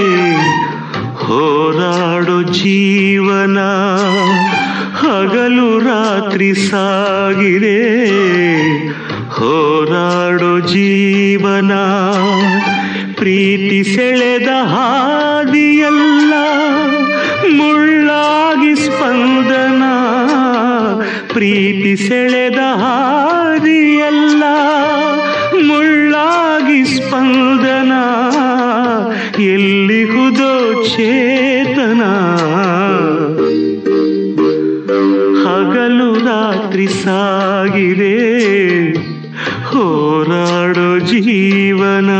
ಹೋರಾಡೋ ಜೀವನ ಹಗಲು ರಾತ್ರಿ ಸಾಗಿದೆ ಹೋರಾಡೋ ಜೀವನ ಪ್ರೀತಿ ಸೆಳೆದ ಹಾದಿಯಲ್ಲ ಮುಳ್ಳಾಗಿ ಸ್ಪಂದನ ಪ್ರೀತಿ ಸೆಳೆದ ಹಾದಿಯಲ್ಲ ಮುಳ್ಳಾಗಿ ಸ್ಪಂದನ ಎಲ್ಲಿಹುದೋ ಚೇತನ ಹಗಲು ರಾತ್ರಿ ಸಾಗಿದೆ ಹೋರಾಡೋ ಜೀವನ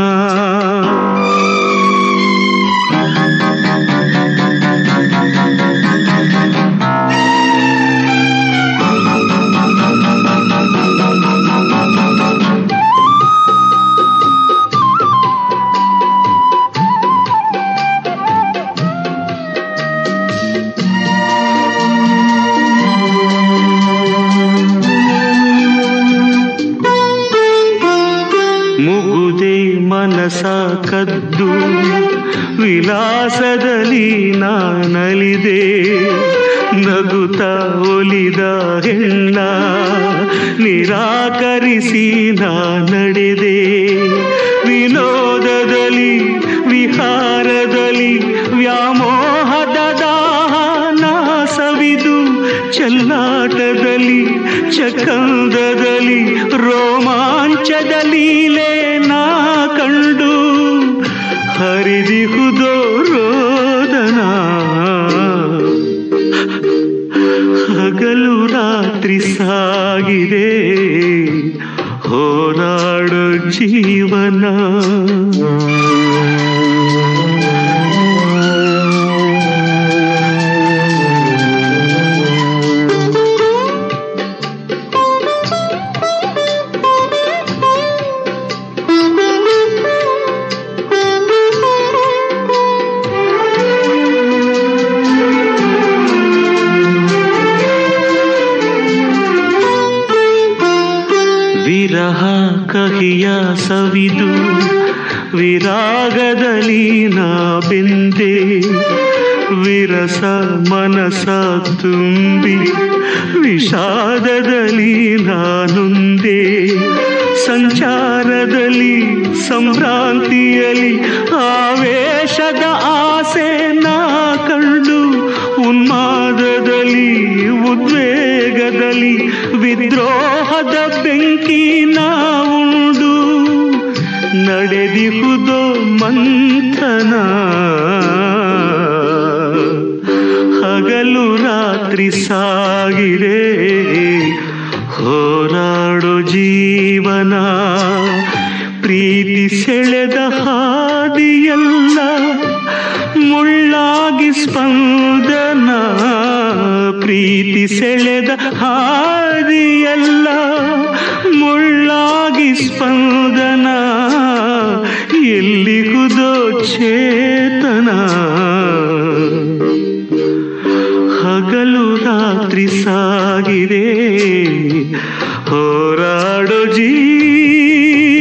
ಮುಗುದೆ ಮನಸ ಕದ್ದು ವಿಲಾಸದಲ್ಲಿ ನಾನಲಿದೆ ನಗುತ್ತ ಒಲಿದ ಹೆಣ್ಣ ನಿರಾಕರಿಸಿ ನಾ ನಡೆದೆ ವಿನೋದದಲ್ಲಿ ವಿಹಾರದಲ್ಲಿ ವ್ಯಾಮೋಹದ ದಾನ ಸವಿದು ಚೆಲ್ಲಾಟದಲ್ಲಿ ಚಕಂದದಲ್ಲಿ ರೋಮಾಂಚದ ಲೀಲೆ ನಾ ಕಂಡು ಹರಿದಿಹುದೋ ರೋದನ ಹಗಲು ರಾತ್ರಿ ಸಾಗಿದೆ ಹೋರಾಡೋ ಜೀವನ ವಿರಹ ಕಹಿಯ ಸವಿದು ವಿರಾಗದಲ್ಲಿ ನಾ ಬೆಂದೆ ವಿರಸ ಮನಸ ತುಂಬಿ ವಿಷಾದದಲ್ಲಿ ನಾನುಂದೆ ಸಂಚಾರದಲ್ಲಿ ಸಂಭ್ರಾಂತಿಯಲ್ಲಿ ಆವೇಶದ ಆಸೆ ನಾ ಕಂಡು ಉನ್ಮಾದದಲ್ಲಿ ಉದ್ವೇಗದಲ್ಲಿ ವಿದ್ರೋಹದ ಬೆಂಕಿ ನಾ ಉಂಡು ನಡೆದಿಹುದೋ ಮಂಥನ ಹಗಲು ರಾತ್ರಿ ಸಾಗಿದೆ ಹೋರಾಡೋ ಜೀವನ ಪ್ರೀತಿ ಸೆಳೆದ ಹಾದಿಯಲ್ಲ ಮುಳ್ಳಾಗಿ ಸ್ಪಂದನ ಪ್ರೀತಿ ಸೆಳೆದ ಹಾದಿಯಲ್ಲ ಮುಳ್ಳಾಗಿ ಸ್ಪಂದನ ಎಲ್ಲಿಗುದೋ ಚೇತನ ಹಗಲು ರಾತ್ರಿ ಸಾಗಿದೆ ಹೋರಾಡೋ ಜೀವನ